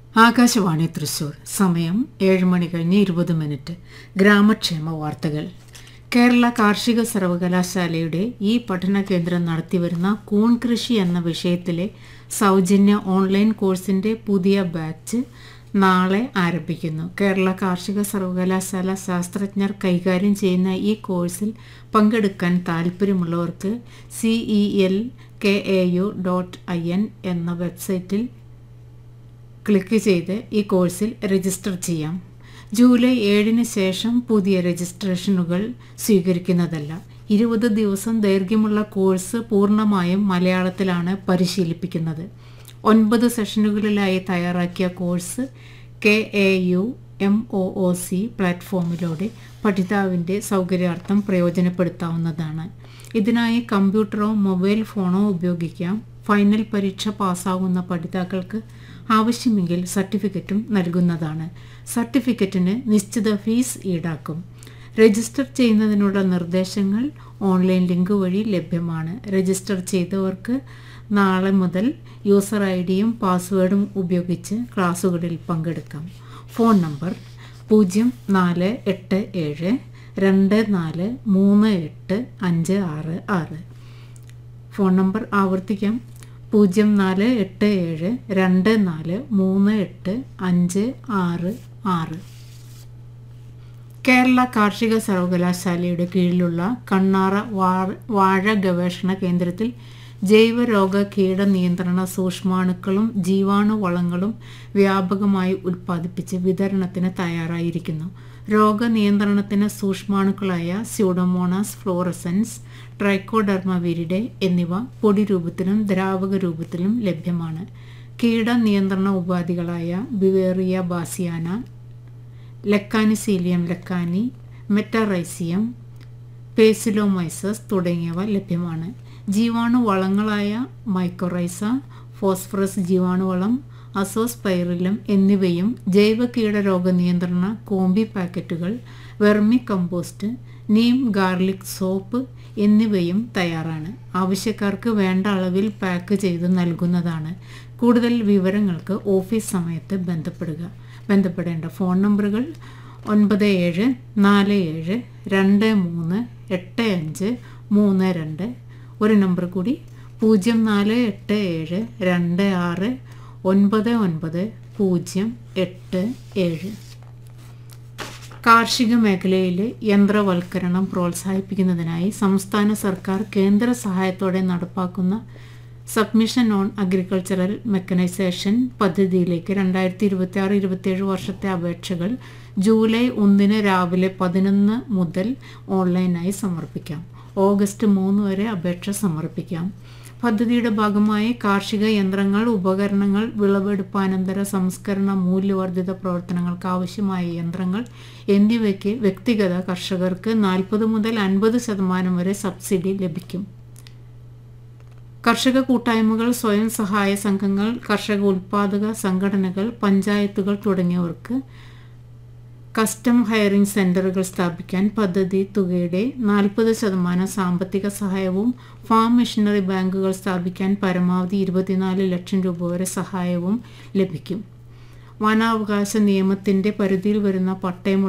ആകാശവാണി തൃശൂർ സമയം ഏഴ് മണി കഴിഞ്ഞ് ഇരുപത് മിനിറ്റ് ഗ്രാമക്ഷേമ വാർത്തകൾ കേരള കാർഷിക സർവകലാശാലയുടെ ഈ പഠന കേന്ദ്രം നടത്തിവരുന്ന കൂൺ കൃഷി എന്ന വിഷയത്തിലെ സൗജന്യ ഓൺലൈൻ കോഴ്സിന്റെ പുതിയ ബാച്ച് നാളെ ആരംഭിക്കുന്നു കേരള കാർഷിക സർവകലാശാല ശാസ്ത്രജ്ഞർ കൈകാര്യം ചെയ്യുന്ന ഈ കോഴ്സിൽ പങ്കെടുക്കാൻ താൽപ്പര്യമുള്ളവർക്ക് C E L K A U dot I N എന്ന വെബ്സൈറ്റിൽ ക്ലിക്ക് ചെയ്ത് ഈ കോഴ്സിൽ രജിസ്റ്റർ ചെയ്യാം ജൂലൈ ഏഴിന് ശേഷം പുതിയ രജിസ്ട്രേഷനുകൾ സ്വീകരിക്കുന്നതല്ല ഇരുപത് ദിവസം ദൈർഘ്യമുള്ള കോഴ്സ് പൂർണ്ണമായും മലയാളത്തിലാണ് പരിശീലിപ്പിക്കുന്നത് ഒൻപത് സെഷനുകളിലായി തയ്യാറാക്കിയ course K A U M O O C പ്ലാറ്റ്ഫോമിലൂടെ പഠിതാവിൻ്റെ സൗകര്യാർത്ഥം പ്രയോജനപ്പെടുത്താവുന്നതാണ് ഇതിനായി കമ്പ്യൂട്ടറോ മൊബൈൽ ഫോണോ ഉപയോഗിക്കാം ഫൈനൽ പരീക്ഷ പാസ്സാകുന്ന പഠിതാക്കൾക്ക് ആവശ്യമെങ്കിൽ സർട്ടിഫിക്കറ്റും നൽകുന്നതാണ് സർട്ടിഫിക്കറ്റിന് നിശ്ചിത ഫീസ് ഈടാക്കും രജിസ്റ്റർ ചെയ്യുന്നതിനുള്ള നിർദ്ദേശങ്ങൾ ഓൺലൈൻ ലിങ്ക് വഴി ലഭ്യമാണ് രജിസ്റ്റർ ചെയ്തവർക്ക് നാളെ മുതൽ യൂസർ ഐ ഡിയും പാസ്വേഡും ഉപയോഗിച്ച് ക്ലാസ്സുകളിൽ പങ്കെടുക്കാം ഫോൺ നമ്പർ പൂജ്യം നാല് എട്ട് ഏഴ് രണ്ട് നാല് മൂന്ന് എട്ട് അഞ്ച് ആറ് ആറ് ഫോൺ നമ്പർ ആവർത്തിക്കാം പൂജ്യം നാല് എട്ട് ഏഴ് രണ്ട് നാല് മൂന്ന് എട്ട് അഞ്ച് ആറ് ആറ് കേരള കാർഷിക സർവകലാശാലയുടെ കീഴിലുള്ള കണ്ണാറ വാഴ ഗവേഷണ കേന്ദ്രത്തിൽ ജൈവരോഗ കീട നിയന്ത്രണ സൂക്ഷ്മാണുക്കളും ജീവാണുവളങ്ങളും വ്യാപകമായി ഉൽപ്പാദിപ്പിച്ച് വിതരണത്തിന് തയ്യാറായിരിക്കുന്നു രോഗനിയന്ത്രണത്തിന് സൂക്ഷ്മാണുക്കളായ സ്യൂഡോമോണാസ് ഫ്ലോറസൻസ് ട്രൈക്കോഡർമ വിരിഡെ എന്നിവ പൊടി രൂപത്തിലും ദ്രാവക രൂപത്തിലും ലഭ്യമാണ് കീടനിയന്ത്രണ ഉപാധികളായ Beauveria bassiana Lecanicillium lecanii Metarhizium Paecilomyces തുടങ്ങിയവ ലഭ്യമാണ് ജീവാണു വളങ്ങളായ മൈക്കോറൈസ ഫോസ്ഫറസ് ജീവാണുവളം അസോസ്പൈറിലം എന്നിവയും ജൈവ കീടരോഗ നിയന്ത്രണ കോമ്പി പാക്കറ്റുകൾ vermicompost neem garlic soap എന്നിവയും തയ്യാറാണ് ആവശ്യക്കാർക്ക് വേണ്ട അളവിൽ പാക്ക് ചെയ്ത് നൽകുന്നതാണ് കൂടുതൽ വിവരങ്ങൾക്ക് ഓഫീസ് സമയത്ത് ബന്ധപ്പെടുക ബന്ധപ്പെടേണ്ട ഫോൺ നമ്പറുകൾ ഒൻപത് ഏഴ് നാല് ഏഴ് രണ്ട് മൂന്ന് എട്ട് അഞ്ച് മൂന്ന് രണ്ട് ഒരു നമ്പർ കൂടി പൂജ്യം നാല് എട്ട് ഏഴ് രണ്ട് ആറ് ഒൻപത് ഒൻപത് പൂജ്യം എട്ട് ഏഴ് കാർഷിക മേഖലയിലെ യന്ത്രവൽക്കരണം പ്രോത്സാഹിപ്പിക്കുന്നതിനായി സംസ്ഥാന സർക്കാർ കേന്ദ്ര സഹായത്തോടെ നടപ്പാക്കുന്ന സബ്മിഷൻ ഓൺ അഗ്രികൾച്ചറൽ മെക്കനൈസേഷൻ പദ്ധതിയിലേക്ക് രണ്ടായിരത്തി ഇരുപത്തി ആറ് ഇരുപത്തിയേഴ് വർഷത്തെ അപേക്ഷകൾ ജൂലൈ ഒന്നിന് രാവിലെ പതിനൊന്ന് മുതൽ ഓൺലൈനായി സമർപ്പിക്കാം ഓഗസ്റ്റ് മൂന്ന് വരെ അപേക്ഷ സമർപ്പിക്കാം പദ്ധതിയുടെ ഭാഗമായി കാർഷിക യന്ത്രങ്ങൾ ഉപകരണങ്ങൾ വിളവെടുപ്പാനന്തര സംസ്കരണ മൂല്യവർദ്ധിത പ്രവർത്തനങ്ങൾക്ക് ആവശ്യമായ യന്ത്രങ്ങൾ എന്നിവയ്ക്ക് വ്യക്തിഗത കർഷകർക്ക് നാൽപ്പത് മുതൽ അൻപത് ശതമാനം വരെ സബ്സിഡി ലഭിക്കും കർഷക കൂട്ടായ്മകൾ സ്വയം സഹായ സംഘങ്ങൾ കർഷക ഉൽപാദക സംഘടനകൾ പഞ്ചായത്തുകൾ തുടങ്ങിയവർക്ക് കസ്റ്റം ഹയറിംഗ് സെന്ററുകൾ സ്ഥാപിക്കാൻ പദ്ധതി തുകയുടെ നാൽപ്പത് ശതമാനം സാമ്പത്തിക സഹായവും ഫാം മിഷനറി ബാങ്കുകൾ സ്ഥാപിക്കാൻ പരമാവധി ഇരുപത്തിനാല് ലക്ഷം രൂപ വരെ സഹായവും ലഭിക്കും വനാവകാശ നിയമത്തിന്റെ പരിധിയിൽ വരുന്ന പട്ടയം